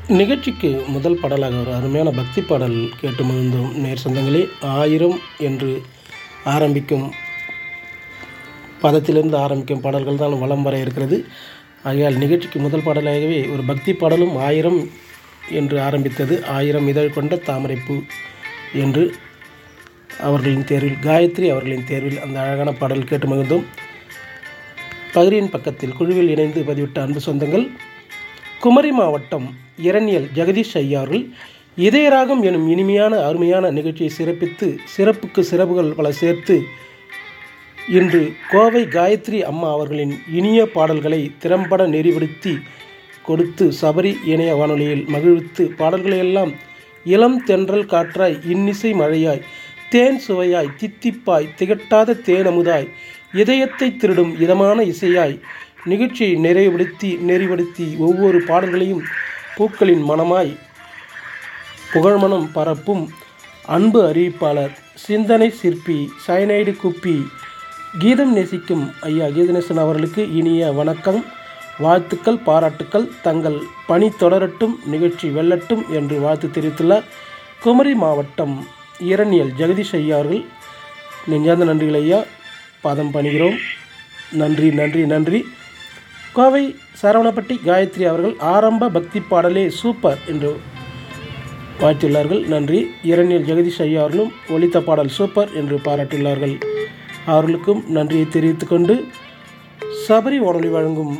நிகழ்ச்சிக்கு முதல் பாடலாக ஒரு அருமையான பக்தி பாடல் கேட்டு மகிழ்ந்தோம் நேர் சொந்தங்களே ஆயிரம் என்று ஆரம்பிக்கும் பதத்திலிருந்து ஆரம்பிக்கும் பாடல்கள் தான் வலம் வர இருக்கிறது ஆகையால் நிகழ்ச்சிக்கு முதல் பாடலாகவே ஒரு பக்தி பாடலும் ஆயிரம் என்று ஆரம்பித்தது ஆயிரம் இதழ் கொண்ட தாமரைப்பூ என்று அவர்களின் தேர்வில் காயத்ரி அவர்களின் தேர்வில் அந்த அழகான பாடல் கேட்டு மகிழ்ந்தோம் பகிரின் பக்கத்தில் குழுவில் இணைந்து பதிவிட்ட அன்பு சொந்தங்கள் குமரி மாவட்டம் இரணியல் ஜெகதீஷ் ஐயார்கள் இதயராகம் எனும் இனிமையான அருமையான நிகழ்ச்சியை சிறப்பித்து சிறப்புக்கு சிறப்புகள் பல சேர்த்து இன்று கோவை காயத்ரி அம்மா அவர்களின் இனிய பாடல்களை திறம்பட நெறிப்படுத்தி கொடுத்து சபரி இணைய வானொலியில் மகிழ்வித்து பாடல்களையெல்லாம் இளம் தென்றல் காற்றாய் இன்னிசை மழையாய் தேன் சுவையாய் தித்திப்பாய் திகட்டாத தேனமுதாய் இதயத்தை திருடும் இதமான இசையாய் நிகழ்ச்சியை நிறைவுபடுத்தி நெறிப்படுத்தி ஒவ்வொரு பாடல்களையும் பூக்களின் மனமாய் புகழ்மனம் பரப்பும் அன்பு அறிவிப்பாளர் சிந்தனை சிற்பி சயனைடு குப்பி கீதம் நேசிக்கும் ஐயா கீதநேசன் அவர்களுக்கு இனிய வணக்கம் வாழ்த்துக்கள் பாராட்டுக்கள் தங்கள் பணி தொடரட்டும் நிகழ்ச்சி வெல்லட்டும் என்று வாழ்த்து தெரிவித்துள்ளார் குமரி மாவட்டம் இரணியல் ஜெகதீஷ் ஐயா அவர்கள் நெஞ்சார்ந்த நன்றிகள் ஐயா பாதம் பணிகிறோம் நன்றி நன்றி நன்றி கோவை சரவணப்பட்டி காயத்ரி அவர்கள் ஆரம்ப பக்தி பாடலே சூப்பர் என்று வாழ்த்தியுள்ளார்கள் நன்றி இரணியல் ஜெகதீஷ் ஐயா அவர்களும் ஒலித்த பாடல் சூப்பர் என்று பாராட்டியுள்ளார்கள் அவர்களுக்கும் நன்றியை தெரிவித்துக் கொண்டு சபரி வானொலி வழங்கும்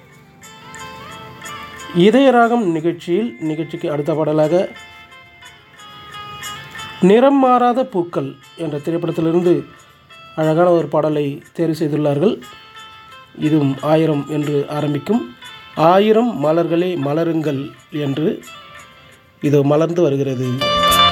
இதயராகம் நிகழ்ச்சியில் நிகழ்ச்சிக்கு அடுத்த பாடலாக நிறம் மாறாத பூக்கள் என்ற திரைப்படத்திலிருந்து அழகான ஒரு பாடலை தேர்வு செய்துள்ளார்கள் இதுவும் ஆயிரம் என்று ஆரம்பிக்கும் ஆயிரம் மலர்களே மலருங்கள் என்று இது மலர்ந்து வருகிறது